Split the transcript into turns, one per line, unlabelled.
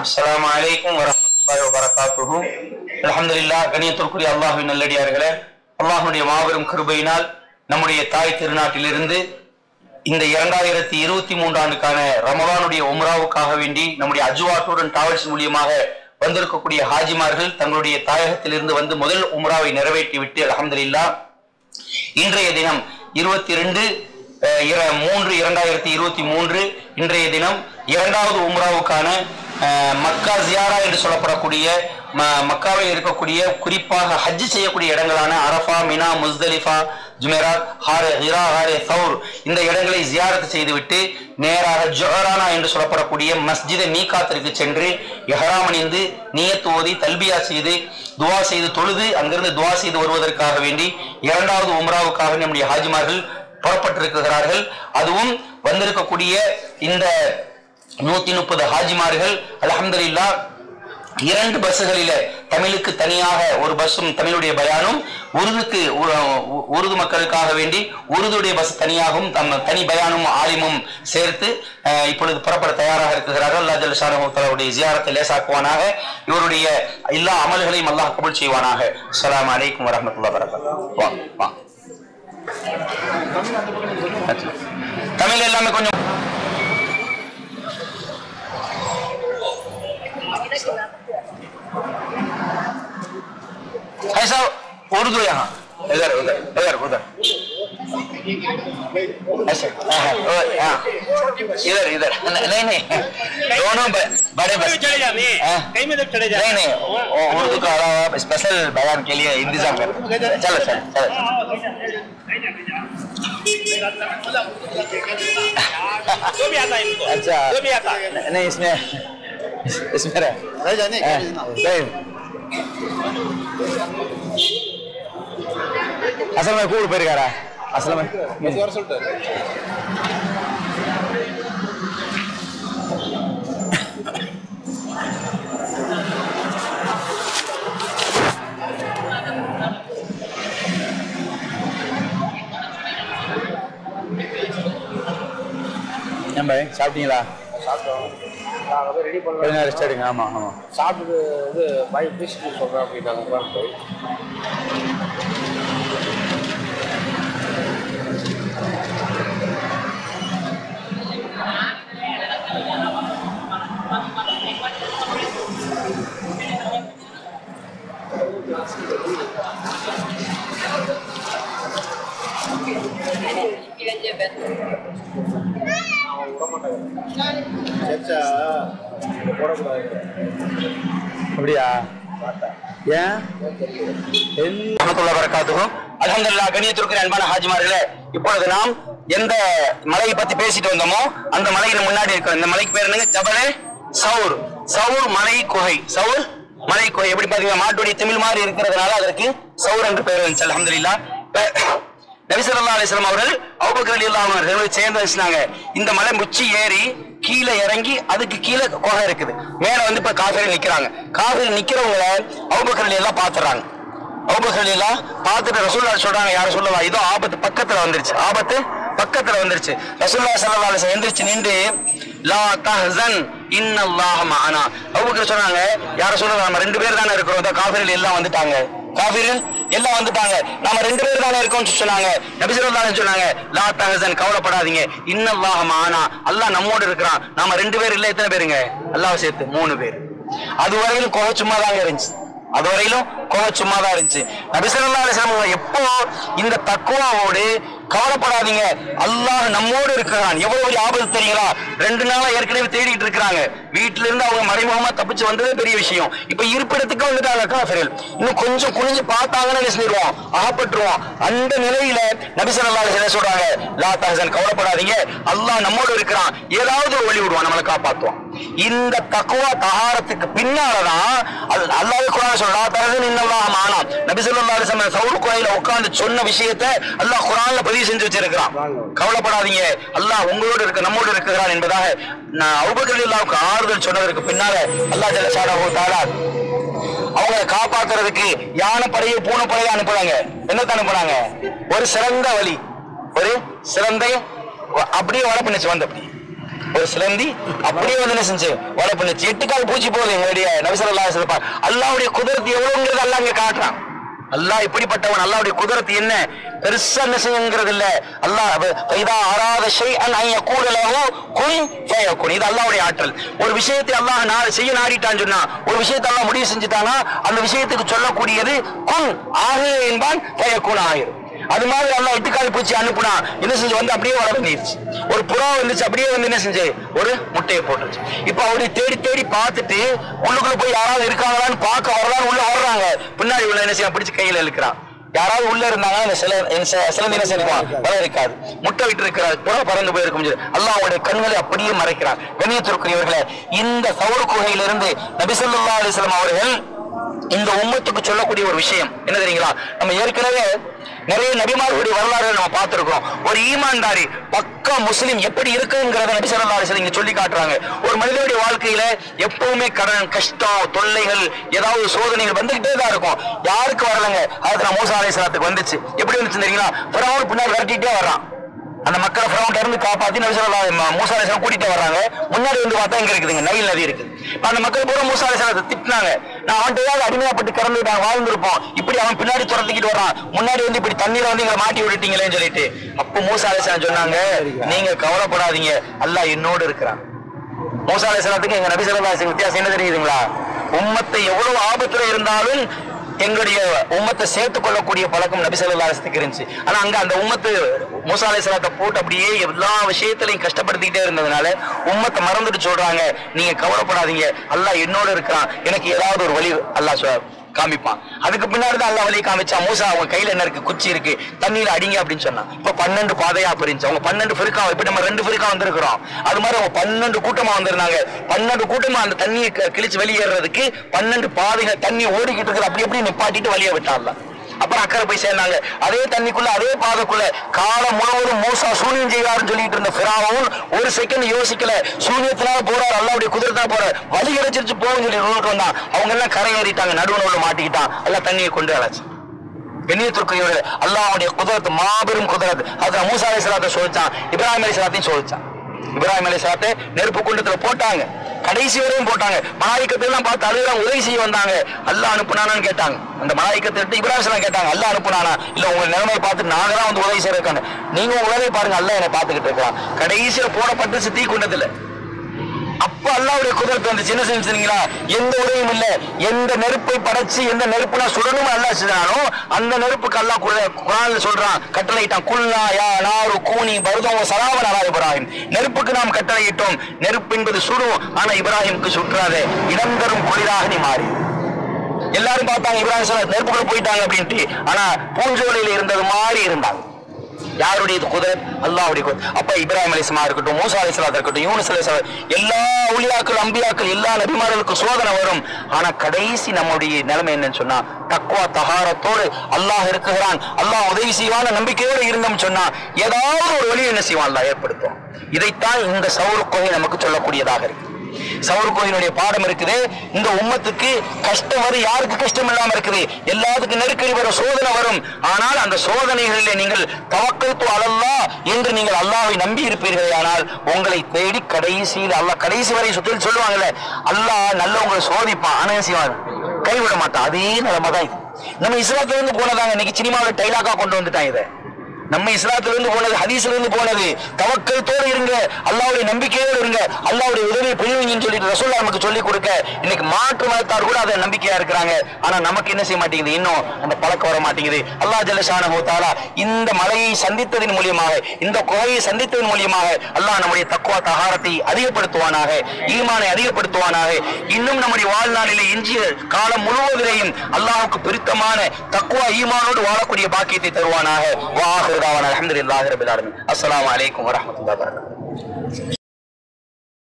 அஸ்ஸலாமு அலைக்கும் வரஹ்மத்துல்லாஹி வபரகாத்துஹு அல்ஹம்துலில்லாஹ் கணியத்திற்குரிய அல்லாஹ்வின் நல்லடியார்களே அல்லாஹ்வுடைய மாபெரும் கிருபையினால் நம்முடைய தாய் திருநாட்டிலிருந்து இந்த இரண்டாயிரத்தி இருபத்தி மூன்றாண்டுக்கான ரமலானுடைய உம்ராவுக்காக வேண்டி நம்முடைய அஜ்வாட்டுடன் டிராவல்ஸ் மூலியமாக வந்திருக்கக்கூடிய ஹாஜிமார்கள் தங்களுடைய தாயகத்திலிருந்து வந்து முதல் உம்ராவை நிறைவேற்றிவிட்டு அல்ஹம்துலில்லாஹ் இன்றைய தினம் இருபத்தி ரெண்டு மூன்று இரண்டாயிரத்தி இருபத்தி மூன்று இன்றைய தினம் இரண்டாவது உம்ராவுக்கான அஹ், மக்கா ஜியாரா என்று சொல்லப்படக்கூடிய ம- மக்காவில் இருக்கக்கூடிய குறிப்பாக ஹஜ் செய்யக்கூடிய இடங்களான அரஃபா மினா முஸ்தலிஃபா ஜுமெராத் ஹாரே ஹிரா ஹாரே சவுர் இந்த இடங்களை ஜியாரத் செய்துவிட்டு நேராக ஜொஹரானா என்று சொல்லப்படக்கூடிய மஸ்ஜித மீகாத்திற்கு சென்று எஹராம் அணிந்து நியத் ஓதி தல்பியா செய்து துவா செய்து தொழுது அங்கிருந்து துவா செய்து வருவதற்காக வேண்டி இரண்டாவது உம்ராவுக்காக நம்முடைய ஹாஜிமார்கள் புறப்பட்டிருக்கிறார்கள் அதுவும் வந்திருக்கக்கூடிய இந்த நூத்தி முப்பது ஹாஜிமார்கள் அல்ஹம்துலில்லாஹ் இரண்டு பஸ்ஸுகளில தமிழுக்கு தனியாக ஒரு பஸ்ஸும் தமிழுடைய பயானும் உருதுக்கு உ- உ- உருது மக்களுக்காக வேண்டி உருதுடைய பஸ் தனியாகவும் தம் தனி பயானும் ஆலிமும் சேர்த்து அஹ், இப்பொழுது புறப்பட தயாராக இருக்கிறார்கள் அல்லா ஜல் ஷானுடைய ஜியாரத்தை லேசாக்குவானாக இவருடைய எல்லா அமல்களையும் அல்லாஹ் கபூல் செய்வானாக அஸ்ஸலாமு அலைக்கும் வரஹ்மத்துல்லாஹி வபரகாத்துஹு வா வா தமிழ் எல்லாமே கொஞ்சம் ऐसा उर्दू यहाँ इधर उधर उधर उधर ऐसे हाँ, हाँ, ओ, हाँ, इधर इधर न- नहीं नहीं दोनों ब- बड़े बस
चले जाने
हाँ।
कहीं में तक चले
नहीं
जाने
नहीं वो उर्दू का अलावा स्पेशल बयान के लिए इंतजाम कर चलो चलो चलो
जो भी आता है इनको
अच्छा
जो भी आता है
नहीं इसमें इसमें रह
रह जाने
हाँ, नहीं అసలు మరి కూడి పెరిగారా అసలు మరి
வர சொல்லிட்டாரு
ஏன் பாய் சாப்பிட்டீங்களா
சாப்பிட்டோம் நாங்கள் போய் ரெடி
கொஞ்ச
பண்ணலாம்
நேரம் ரெஸ்ட் எடுங்க ஆமா ஆமா
சாப்பிட்டு இது பாய் பேசிட்டு சொல்கிறேன் அப்படின்ட்டாங்க உட்காந்து போய் அவன் விட மாட்டாங்க சேர்ச்சா போடக்கூடாது
அப்படியா ஏன் வரகாத்துக்கும் அல்ஹம்துலில்லாஹ் கண்ணியத்திற்கு அன்பான ஹாஜிமார்களே இப்பொழுது நாம் எந்த மலையை பத்தி பேசிட்டு வந்தோமோ அந்த மலையில முன்னாடி இருக்கிற இந்த மலைக்கு பேர் என்னங்க ஜபலே சவுர் சவுர் மலை குகை சவுர் மலை குகை எப்படி பாத்தீங்கன்னா மாட்டுடைய திமிழ் மாதிரி இருக்கிறதுனால அதற்கு சவுர் என்று பெயர் வந்துச்சு அல்ஹம்துலில்லாஹ் இப்ப நபிசல்லா அலிஸ்லாம் அவர்கள் அவுபக்கர் அலி அல்லாஹ் அவர்கள் சேர்ந்து வச்சுனாங்க இந்த மலை முச்சி ஏறி கீழே இறங்கி அதுக்கு கீழே குகை இருக்குது மேல வந்து இப்ப காஃபிரி நிக்கிறாங்க காஃபிரி நிக்கிறவங்கள அவுபக்கர் அலி எல்லாம் பாத்துறாங்க அவுபக்கர் அலி எல்லாம் பார்த்துட்டு ரசூல்லா சொல்றாங்க யாரும் சொல்லலாம் இதோ ஆபத்து பக்கத்துல வந்துருச்சு ஆபத்து பக்கத்துல வந்துருச்சு ரசூல்லா ஸல்லல்லாஹு அலைஹி வஸல்லம் எந்திரிச்சு நின்று லா தஹ்சன் இன்னல்லாஹ மஅனா அபூபக்கர் சொன்னாங்க யார சொல்றாங்க நம்ம ரெண்டு பேர் தானே இருக்கிறோம் இதோ காஃபிர்கள் எல்லாம் வந்துட்டாங்க காஃபிர்கள் எல்லாம் வந்துட்டாங்க நாம ரெண்டு பேர் தானே இருக்கோம்னு சொன்னாங்க நபி ஸல்லல்லாஹு அலைஹி சொன்னாங்க லா தஹ்சன் கவலைப்படாதீங்க இன்னல்லாஹ மஅனா அல்லாஹ் நம்மோடு இருக்கிறான் நாம ரெண்டு பேர் இல்ல எத்தனை பேருங்க அல்லாஹ் சேர்த்து மூணு பேர் அது வரையிலும் கோவ சும்மா தாங்க இருந்துச்சு அது வரையிலும் கோவ சும்மா தான் இருந்துச்சு நபிசல்லா அலிஸ்லாம் எப்போ இந்த தக்குவாவோடு கவலைப்படாதீங்க அல்லாஹ் நம்மோடு இருக்கிறான் எவ்வளவு பெரிய ஆபத்து தெரியுங்களா ரெண்டு நாளா ஏற்கனவே தேடிட்டு இருக்கிறாங்க வீட்டுல இருந்து அவங்க மறைமுகமா தப்பிச்சு வந்ததே பெரிய விஷயம் இப்ப இருப்பிடத்துக்கு வந்துட்டாங்க காஃபிர்கள் இன்னும் கொஞ்சம் குனிஞ்சு பார்த்தாங்கன்னு என்ன சொல்லிடுவோம் அகப்பட்டுருவோம் அந்த நிலையில நபிசல்லா அலிஸ்லாம் சொல்றாங்க லா தஹசன் கவலைப்படாதீங்க அல்லாஹ் நம்மோடு இருக்கிறான் ஏதாவது ஒரு வழி விடுவான் நம்மளை காப்பாத்துவான் இந்த தக்குவா தகாரத்துக்கு பின்னாலதான் அது அல்லாஹ் குரான் சொல்றா தகதன் இன்னல்லாஹ் மானா நபி ஸல்லல்லாஹு அலைஹி வஸல்லம் சவுல் கோயில உட்கார்ந்து சொன்ன விஷயத்தை அல்லாஹ் குரான்ல பதிவு செஞ்சு வச்சிருக்கிறான் கவலைப்படாதீங்க அல்லாஹ் உங்களோடு இருக்க நம்மோடு இருக்கிறான் என்பதாக நான் அபூபக்கர் ரலியல்லாஹுக்கு ஆறுதல் சொன்னதற்கு பின்னால அல்லாஹ் ஜல்ல ஷானஹு தஆலா அவங்களை காப்பாத்துறதுக்கு யானை படையை பூனை படையை அனுப்புறாங்க என்னத்தை அனுப்புறாங்க ஒரு சிறந்த வழி ஒரு சிறந்த அப்படியே வள பண்ணிச்சு வந்து அப்படி ஒரு சிலந்தி அப்படியே வந்து என்ன செஞ்சு வலை பண்ணுச்சு எட்டு கால் பூச்சி போகுது எங்களுடைய நபிசல்லா சிறப்பா அல்லாவுடைய குதிரத்து எவ்வளவுங்கிறது அல்லாஹ் இங்க காட்டுறான் அல்லாஹ் இப்படிப்பட்டவன் அல்லாஹ்வுடைய குதிரத்து என்ன பெருசா என்ன செய்யுங்கிறது இல்ல அல்லாஹ் இதா ஆராத ஷை அன் ஐய கூடலாகோ குன் ஃபயகுன் இது அல்லாஹ்வுடைய ஆற்றல் ஒரு விஷயத்தை அல்லாஹ் நான் செய்ய நாடிட்டான்னு சொன்னா ஒரு விஷயத்தை அல்லாஹ் முடிவு செஞ்சுட்டானா அந்த விஷயத்துக்கு சொல்லக்கூடியது குன் ஆகு என்பான் ஃபயகுன் ஆயிரும் அது மாதிரி அல்லாஹ் எட்டுக்கால் பூச்சி அனுப்புனா என்ன செஞ்சு வந்து அப்படியே வளர பண்ணிருச்சு ஒரு புறா வந்துச்சு அப்படியே வந்து என்ன செஞ்சு ஒரு முட்டையை போட்டுச்சு இப்போ அவரு தேடி தேடி பார்த்துட்டு உள்ளுக்குள்ள போய் யாராவது இருக்காங்களான்னு பார்க்க வரலான்னு உள்ள வர்றாங்க பின்னாடி உள்ள என்ன செய்ய பிடிச்சு கையில இழுக்கிறான் யாராவது உள்ள இருந்தாங்கன்னா இந்த சில சிலந்தி என்ன செய்வான் வர இருக்காது முட்டை விட்டு இருக்கிறார் புறா பறந்து போயிருக்கும் போது அல்லாஹ் அவருடைய கண்களை அப்படியே மறைக்கிறான் கண்ணியத்திற்குரியவர்களே இந்த சவுறு குகையிலிருந்து நபிசல்லா அலிஸ்லாம் அவர்கள் இந்த உம்மத்துக்கு சொல்லக்கூடிய ஒரு விஷயம் என்ன தெரியுங்களா நம்ம ஏற்கனவே நிறைய நபிமார்களுடைய வரலாறு நம்ம பார்த்திருக்கோம் ஒரு ஈமான்தாரி பக்கா முஸ்லிம் எப்படி இருக்குங்கிறத நபி ஸல்லல்லாஹு அலைஹி வஸல்லம் இங்க சொல்லி காட்டுறாங்க ஒரு மனிதனுடைய வாழ்க்கையில எப்பவுமே கடன் கஷ்டம் தொல்லைகள் ஏதாவது சோதனைகள் வந்துகிட்டே தான் இருக்கும் யாருக்கு வரலங்க அதுக்கு மூசா அலைஹிஸ்ஸலாத்துக்கு வந்துச்சு எப்படி வந்துச்சு தெரியுங்களா பிறகு பின்னாடி விரட்டிட்டே வர்றான் அந்த மக்களை ஃப்ரௌண்ட்ல இருந்து காப்பாத்தி நபி ஸல்லல்லாஹு அலைஹி மூசா அலைஹிஸ்ஸலாம் கூட்டிட்டு வர்றாங்க முன்னாடி வந்து பார்த்தா எங்க இருக்குதுங்க நைல் நதி இருக்குது இப்ப அந்த மக்கள் பூரா மூசா அலைஹிஸ்ஸலாத்தை திட்டினாங்க நான் அவன்கிட்ட ஏதாவது அடிமையாப்பட்டு கறந்து நாங்க வாழ்ந்திருப்போம் இப்படி அவன் பின்னாடி துரத்திக்கிட்டு வரான் முன்னாடி வந்து இப்படி தண்ணீரை வந்து எங்களை மாட்டி விட்டுட்டீங்களேன்னு சொல்லிட்டு அப்போ மூசா அலைஹிஸ்ஸலாம் சொன்னாங்க நீங்க கவலைப்படாதீங்க அல்லாஹ் என்னோடு இருக்கிறான் மூசா அலைஹிஸ்ஸலாத்துக்கு எங்க நபி ஸல்லல்லாஹு அலைஹி வஸல்லம் வித்தியாசம் என்ன தெரியுதுங்களா உம்மத்தை எவ்வளவு ஆபத்துல இருந்தாலும் எங்களுடைய உம்மத்தை சேர்த்துக் கொள்ளக்கூடிய பழக்கம் நபி ஸல்லல்லாஹு அலைஹி வஸல்லத்துக்கு இருந்துச்சு ஆனா அங்க அந்த உம்மத்து மூசா அலைஹிஸ்ஸலாத்தை போட்டு அப்படியே எல்லா விஷயத்திலையும் கஷ்டப்படுத்திக்கிட்டே இருந்ததுனால உம்மத்தை மறந்துட்டு சொல்றாங்க நீங்க கவலைப்படாதீங்க அல்லாஹ் என்னோட இருக்கிறான் எனக்கு ஏதாவது ஒரு வழி அல்லாஹ் சொ- காமிப்பான் அதுக்கு பின்னாடி தான் அல்லாஹ் வழி காமிச்சா மூசா அவங்க கையில என்ன இருக்கு குச்சி இருக்கு தண்ணியில அடிங்க அப்படின்னு சொன்னான் இப்ப பன்னெண்டு பாதையா பிரிஞ்சு அவங்க பன்னெண்டு ஃபிரிக்கா இப்ப நம்ம ரெண்டு ஃபிரிக்கா வந்திருக்கிறோம் அது மாதிரி அவங்க பன்னெண்டு கூட்டமா வந்திருந்தாங்க பன்னெண்டு கூட்டமா அந்த தண்ணியை க- கிழிச்சு வெளியேறதுக்கு பன்னெண்டு பாதைகள் தண்ணி ஓடிக்கிட்டு இருக்குது அப்படி அப்படி நிப்பாட்டிட்டு வழிய விட்டான்ல அப்புறம் அக்கறை போய் சேர்ந்தாங்க அதே தண்ணிக்குள்ள அதே பாதைக்குள்ள காலம் முழுவதும் மூசா சூனியம் செய்வாருன்னு சொல்லிட்டு இருந்த பிராவும் ஒரு செகண்ட் யோசிக்கல சூனியத்தினால போறாரு அல்லாவுடைய குதிரத்தினால போறாரு வழி கிடைச்சிருச்சு போகும் சொல்லி ரோலுக்கு வந்தான் அவங்க எல்லாம் கரை ஏறிட்டாங்க நடுவுல மாட்டிக்கிட்டான் எல்லாம் தண்ணியை கொண்டு அழைச்சு கண்ணியத்திற்குரியவர்கள் அல்லாஹ்வுடைய குதிரத்து மாபெரும் குதிரத் அதுல மூசா அலை சலாத்தை சொல்லிச்சான் இப்ராஹிம் அலை சலாத்தையும் சொல்லிச்சான் இப்ராஹிம் அலை சலாத்தை நெருப்பு குண்டத்துல போட்டாங்க கடைசி வரையும் போட்டாங்க மலாய்க்கத்தை எல்லாம் பார்த்து அழுகிறாங்க உதவி செய்ய வந்தாங்க அல்லாஹ் அனுப்புனானான்னு கேட்டாங்க அந்த மலாய்க்கத்தை எடுத்து இப்ராஹிம் சலாம் கேட்டாங்க அல்லாஹ் அனுப்புனானா இல்ல உங்க நிலைமையை பார்த்து நாங்க தான் வந்து உதவி செய்யறதுக்கான நீங்க உங்க வேலையை பாருங்க அல்லாஹ் என்னை பார்த்துக்கிட்டு இருக்கான் கடைசியில போடப்பட்டு தீ குண்டத்துல அப்ப அல்லாவுடைய குதிரத்து வந்துச்சு என்ன செஞ்சுங்களா எந்த உதவியும் இல்ல எந்த நெருப்பை படைச்சு எந்த நெருப்புனா சுடணும் அல்லா செஞ்சாலும் அந்த நெருப்புக்கு அல்லாஹ் குர- குரான்ல சொல்றான் கட்டளையிட்டான் குல்லா யா நாரு கூனி பருதம் சலாவன் அலா இப்ராஹிம் நெருப்புக்கு நாம் கட்டளையிட்டோம் நெருப்பு என்பது சுடும் ஆனா இப்ராஹிமுக்கு சுற்றாதே இடம் தரும் குளிராக நீ மாறி எல்லாரும் பார்த்தாங்க இப்ராஹிம் சொன்னார் நெருப்புக்குள்ள போயிட்டாங்க அப்படின்ட்டு ஆனா பூஞ்சோலையில இருந்தது மாதிரி இருந்தாங்க யாருடைய குதிரத் அல்லாஹ்வுடைய குதிரத் அப்ப இப்ராஹிம் அலிஸ்மா இருக்கட்டும் மூசா அலிஸ்லாத் இருக்கட்டும் யூனுஸ் அலிஸ்லாம் எல்லா உலியாக்கள் அம்பியாக்கள் எல்லா நபிமார்களுக்கும் சோதனை வரும் ஆனா கடைசி நம்முடைய நிலைமை என்னன்னு சொன்னா தக்குவா தகாரத்தோடு அல்லாஹ் இருக்குகிறான் அல்லாஹ் உதவி செய்வான நம்பிக்கையோடு இருந்தோம் சொன்னா ஏதாவது ஒரு வழி என்ன செய்வான் அல்லாஹ் ஏற்படுத்தும் இதைத்தான் இந்த சௌர கோகை நமக்கு சொல்லக்கூடியதாக இருக்கு சவுர் கோயிலுடைய பாடம் இருக்குது இந்த உம்மத்துக்கு கஷ்டம் வரும் யாருக்கு கஷ்டம் இல்லாம இருக்குது எல்லாத்துக்கும் நெருக்கடி வரும் சோதனை வரும் ஆனால் அந்த சோதனைகளிலே நீங்கள் தவக்கல் அலல்லா என்று நீங்கள் அல்லாஹ்வை நம்பி இருப்பீர்கள் ஆனால் உங்களை தேடி கடைசியில் அல்லாஹ் கடைசி வரை சுற்றி சொல்லுவாங்கல்ல அல்லாஹ் நல்லவங்களை சோதிப்பான் ஆனா என்ன செய்வான் கைவிட மாட்டான் அதே நிலைமை தான் இது நம்ம இஸ்லாத்துல இருந்து போனதாங்க இன்னைக்கு சினிமாவில் டைலாக்கா கொண்டு வந்துட்டான் இதை நம்ம இஸ்லாத்துல இருந்து போனது ஹதீஸ்ல இருந்து போனது தவக்கத்தோடு இருங்க அல்லாவுடைய நம்பிக்கையோடு இருங்க அல்லாவுடைய உதவியை பிரிவிங்கன்னு சொல்லிட்டு ரசூல்லா நமக்கு சொல்லி கொடுக்க இன்னைக்கு மாற்று மதத்தார் கூட அதை நம்பிக்கையா இருக்கிறாங்க ஆனா நமக்கு என்ன செய்ய மாட்டேங்குது இன்னும் அந்த பழக்கம் வர மாட்டேங்குது அல்லாஹ் ஜல்லஷானஹு தஆலா இந்த மலையை சந்தித்ததன் மூலியமாக இந்த குகையை சந்தித்ததன் மூலியமாக அல்லாஹ் நம்முடைய தக்குவா தகாரத்தை அதிகப்படுத்துவானாக ஈமானை அதிகப்படுத்துவானாக இன்னும் நம்முடைய வாழ்நாளிலே எஞ்சிய காலம் முழுவதிலேயும் அல்லாஹ்வுக்கு பிரித்தமான தக்குவா ஈமானோடு வாழக்கூடிய பாக்கியத்தை தருவானாக வாஹிருதாவான அல்ஹம்துலில்லாஹி ரபில் ஆலமீன் அஸ்ஸலாமு அலைக்கும் வரஹ்மத்துல்லாஹி வபரகாத்துஹு